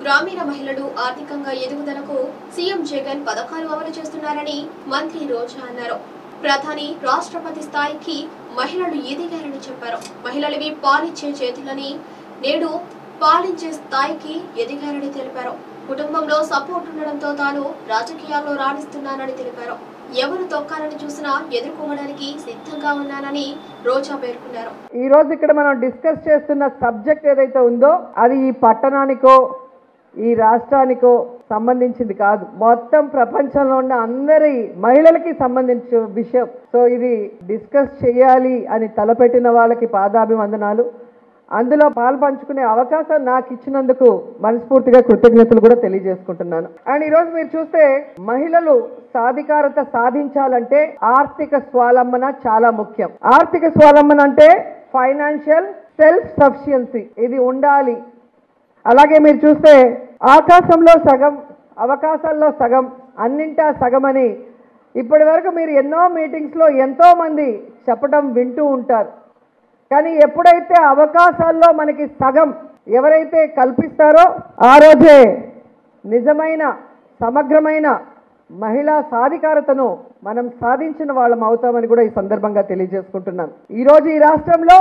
గ్రామీణ మహిళలు ఆర్థికంగా ఎదుగుదలకు సీఎం జగన్ పథకాలు అమలు చేస్తున్నారని మంత్రి రోజా అన్నారు ప్రధాని రాష్ట్రపతి స్థాయికి మహిళలు ఎదిగారని చెప్పారు మహిళలవి పాలిచ్చే చేతులని నేడు పాలించే స్థాయికి ఎదిగారని తెలిపారు కుటుంబంలో సపోర్ట్ ఉండడంతో తాను రాజకీయాల్లో రాణిస్తున్నానని తెలిపారు ఎవరు తొక్కాలని చూసినా ఎదుర్కోవడానికి సిద్ధంగా ఉన్నానని రోజా పేర్కొన్నారు ఈ రోజు ఇక్కడ మనం డిస్కస్ చేస్తున్న సబ్జెక్ట్ ఏదైతే ఉందో అది ఈ పట్టణానికో ఈ రాష్ట్రానికో సంబంధించింది కాదు మొత్తం ప్రపంచంలో ఉన్న అందరి మహిళలకి సంబంధించిన విషయం సో ఇది డిస్కస్ చేయాలి అని తలపెట్టిన వాళ్ళకి పాదాభివందనాలు అందులో పాల్పంచుకునే అవకాశం నాకు ఇచ్చినందుకు మనస్ఫూర్తిగా కృతజ్ఞతలు కూడా తెలియజేసుకుంటున్నాను అండ్ ఈరోజు మీరు చూస్తే మహిళలు సాధికారత సాధించాలంటే ఆర్థిక స్వాలంబన చాలా ముఖ్యం ఆర్థిక స్వాలంబన అంటే ఫైనాన్షియల్ సెల్ఫ్ సఫిషియన్సీ ఇది ఉండాలి అలాగే మీరు చూస్తే ఆకాశంలో సగం అవకాశాల్లో సగం అన్నింటా సగం అని ఇప్పటి వరకు మీరు ఎన్నో మీటింగ్స్లో ఎంతో మంది చెప్పడం వింటూ ఉంటారు కానీ ఎప్పుడైతే అవకాశాల్లో మనకి సగం ఎవరైతే కల్పిస్తారో ఆ రోజే నిజమైన సమగ్రమైన మహిళా సాధికారతను మనం సాధించిన వాళ్ళం అవుతామని కూడా ఈ సందర్భంగా తెలియజేసుకుంటున్నాను ఈరోజు ఈ రాష్ట్రంలో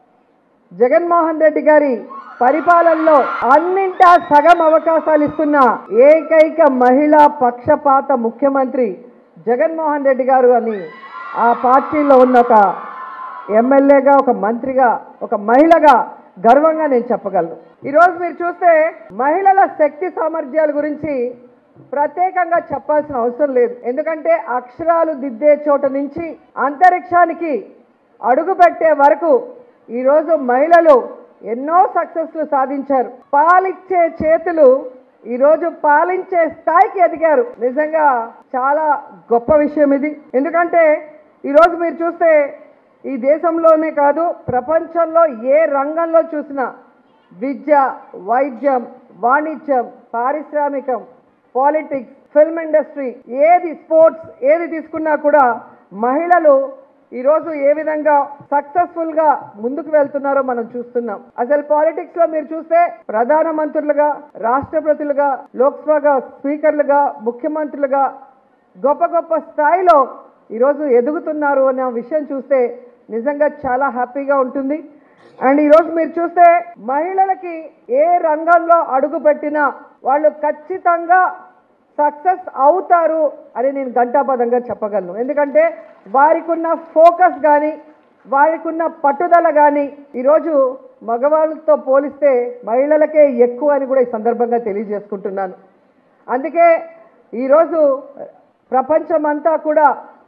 జగన్మోహన్ రెడ్డి గారి పరిపాలనలో అన్నింటా సగం అవకాశాలు ఇస్తున్న ఏకైక మహిళా పక్షపాత ముఖ్యమంత్రి జగన్మోహన్ రెడ్డి గారు అని ఆ పార్టీలో ఉన్న ఒక ఎమ్మెల్యేగా ఒక మంత్రిగా ఒక మహిళగా గర్వంగా నేను చెప్పగలను ఈరోజు మీరు చూస్తే మహిళల శక్తి సామర్థ్యాల గురించి ప్రత్యేకంగా చెప్పాల్సిన అవసరం లేదు ఎందుకంటే అక్షరాలు దిద్దే చోట నుంచి అంతరిక్షానికి అడుగు పెట్టే వరకు ఈరోజు మహిళలు ఎన్నో సక్సెస్లు సాధించారు పాలిచ్చే చేతులు ఈరోజు పాలించే స్థాయికి ఎదిగారు నిజంగా చాలా గొప్ప విషయం ఇది ఎందుకంటే ఈరోజు మీరు చూస్తే ఈ దేశంలోనే కాదు ప్రపంచంలో ఏ రంగంలో చూసినా విద్య వైద్యం వాణిజ్యం పారిశ్రామికం పాలిటిక్స్ ఫిల్మ్ ఇండస్ట్రీ ఏది స్పోర్ట్స్ ఏది తీసుకున్నా కూడా మహిళలు ఈరోజు ఏ విధంగా సక్సెస్ఫుల్ గా ముందుకు వెళ్తున్నారో మనం చూస్తున్నాం అసలు పాలిటిక్స్ లో మీరు చూస్తే ప్రధాన మంత్రులుగా రాష్ట్రపతులుగా లోక్సభగా స్పీకర్లుగా ముఖ్యమంత్రులుగా గొప్ప గొప్ప స్థాయిలో ఈరోజు ఎదుగుతున్నారు అనే విషయం చూస్తే నిజంగా చాలా హ్యాపీగా ఉంటుంది అండ్ ఈరోజు మీరు చూస్తే మహిళలకి ఏ రంగంలో అడుగు పెట్టినా వాళ్ళు ఖచ్చితంగా సక్సెస్ అవుతారు అని నేను ఘంటాపదంగా చెప్పగలను ఎందుకంటే వారికి ఉన్న ఫోకస్ కానీ వారికి ఉన్న పట్టుదల కానీ ఈరోజు మగవాళ్ళతో పోలిస్తే మహిళలకే ఎక్కువ అని కూడా ఈ సందర్భంగా తెలియజేసుకుంటున్నాను అందుకే ఈరోజు ప్రపంచమంతా కూడా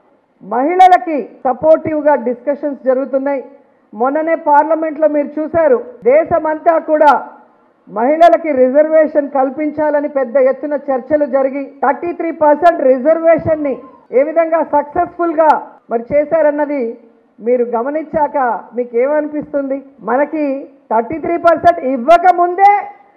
మహిళలకి సపోర్టివ్గా డిస్కషన్స్ జరుగుతున్నాయి మొన్ననే పార్లమెంట్లో మీరు చూశారు దేశమంతా కూడా మహిళలకి రిజర్వేషన్ కల్పించాలని పెద్ద ఎత్తున చర్చలు జరిగి థర్టీ త్రీ పర్సెంట్ రిజర్వేషన్ని ఏ విధంగా సక్సెస్ఫుల్గా మరి చేశారన్నది మీరు గమనించాక మీకు ఏమనిపిస్తుంది మనకి థర్టీ త్రీ పర్సెంట్ ఇవ్వకముందే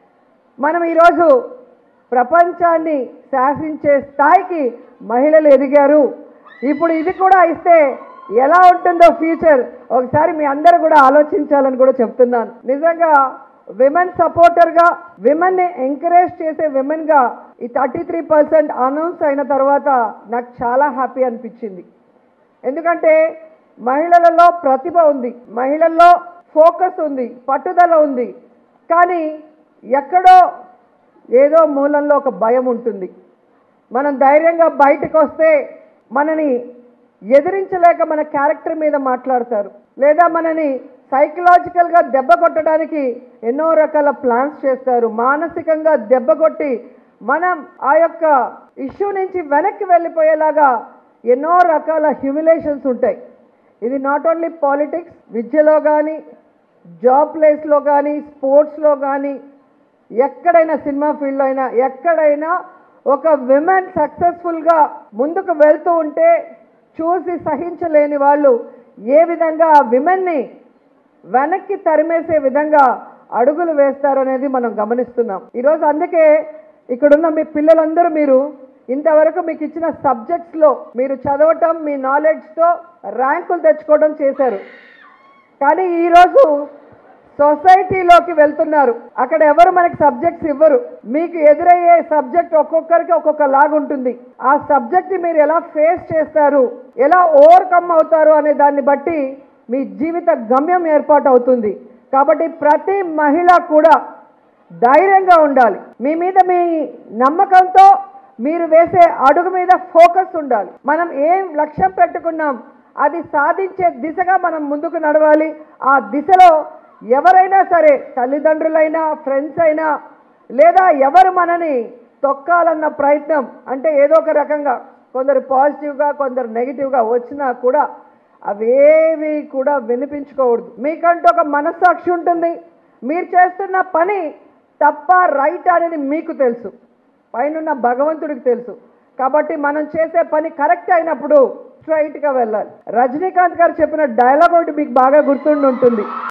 మనం ఈరోజు ప్రపంచాన్ని శాసించే స్థాయికి మహిళలు ఎదిగారు ఇప్పుడు ఇది కూడా ఇస్తే ఎలా ఉంటుందో ఫ్యూచర్ ఒకసారి మీ అందరూ కూడా ఆలోచించాలని కూడా చెప్తున్నాను నిజంగా విమెన్ సపోర్టర్గా విమెన్ని ఎంకరేజ్ చేసే విమెన్గా ఈ థర్టీ త్రీ పర్సెంట్ అనౌన్స్ అయిన తర్వాత నాకు చాలా హ్యాపీ అనిపించింది ఎందుకంటే మహిళలలో ప్రతిభ ఉంది మహిళల్లో ఫోకస్ ఉంది పట్టుదల ఉంది కానీ ఎక్కడో ఏదో మూలంలో ఒక భయం ఉంటుంది మనం ధైర్యంగా బయటకు వస్తే మనని ఎదిరించలేక మన క్యారెక్టర్ మీద మాట్లాడతారు లేదా మనని సైకలాజికల్గా దెబ్బ కొట్టడానికి ఎన్నో రకాల ప్లాన్స్ చేస్తారు మానసికంగా దెబ్బ కొట్టి మనం ఆ యొక్క ఇష్యూ నుంచి వెనక్కి వెళ్ళిపోయేలాగా ఎన్నో రకాల హ్యూమిలేషన్స్ ఉంటాయి ఇది నాట్ ఓన్లీ పాలిటిక్స్ విద్యలో కానీ జాబ్ ప్లేస్లో కానీ స్పోర్ట్స్లో కానీ ఎక్కడైనా సినిమా ఫీల్డ్లో అయినా ఎక్కడైనా ఒక విమెన్ సక్సెస్ఫుల్గా ముందుకు వెళ్తూ ఉంటే చూసి సహించలేని వాళ్ళు ఏ విధంగా ఆ విమెన్ని వెనక్కి తరిమేసే విధంగా అడుగులు వేస్తారనేది మనం గమనిస్తున్నాం ఈరోజు అందుకే ఇక్కడున్న మీ పిల్లలందరూ మీరు ఇంతవరకు మీకు ఇచ్చిన సబ్జెక్ట్స్లో మీరు చదవటం మీ నాలెడ్జ్తో ర్యాంకులు తెచ్చుకోవడం చేశారు కానీ ఈరోజు సొసైటీలోకి వెళ్తున్నారు అక్కడ ఎవరు మనకి సబ్జెక్ట్స్ ఇవ్వరు మీకు ఎదురయ్యే సబ్జెక్ట్ ఒక్కొక్కరికి ఒక్కొక్క లాగా ఉంటుంది ఆ సబ్జెక్ట్ మీరు ఎలా ఫేస్ చేస్తారు ఎలా ఓవర్కమ్ అవుతారు అనే దాన్ని బట్టి మీ జీవిత గమ్యం ఏర్పాటు అవుతుంది కాబట్టి ప్రతి మహిళ కూడా ధైర్యంగా ఉండాలి మీ మీద మీ నమ్మకంతో మీరు వేసే అడుగు మీద ఫోకస్ ఉండాలి మనం ఏం లక్ష్యం పెట్టుకున్నాం అది సాధించే దిశగా మనం ముందుకు నడవాలి ఆ దిశలో ఎవరైనా సరే తల్లిదండ్రులైనా ఫ్రెండ్స్ అయినా లేదా ఎవరు మనని తొక్కాలన్న ప్రయత్నం అంటే ఏదో ఒక రకంగా కొందరు పాజిటివ్గా కొందరు నెగిటివ్గా వచ్చినా కూడా అవేవి కూడా వినిపించుకోకూడదు మీకంటూ ఒక మనస్సాక్షి ఉంటుంది మీరు చేస్తున్న పని తప్ప రైట్ అనేది మీకు తెలుసు పైనున్న భగవంతుడికి తెలుసు కాబట్టి మనం చేసే పని కరెక్ట్ అయినప్పుడు స్ట్రైట్గా వెళ్ళాలి రజనీకాంత్ గారు చెప్పిన డైలాగ్ ఒకటి మీకు బాగా గుర్తుండి ఉంటుంది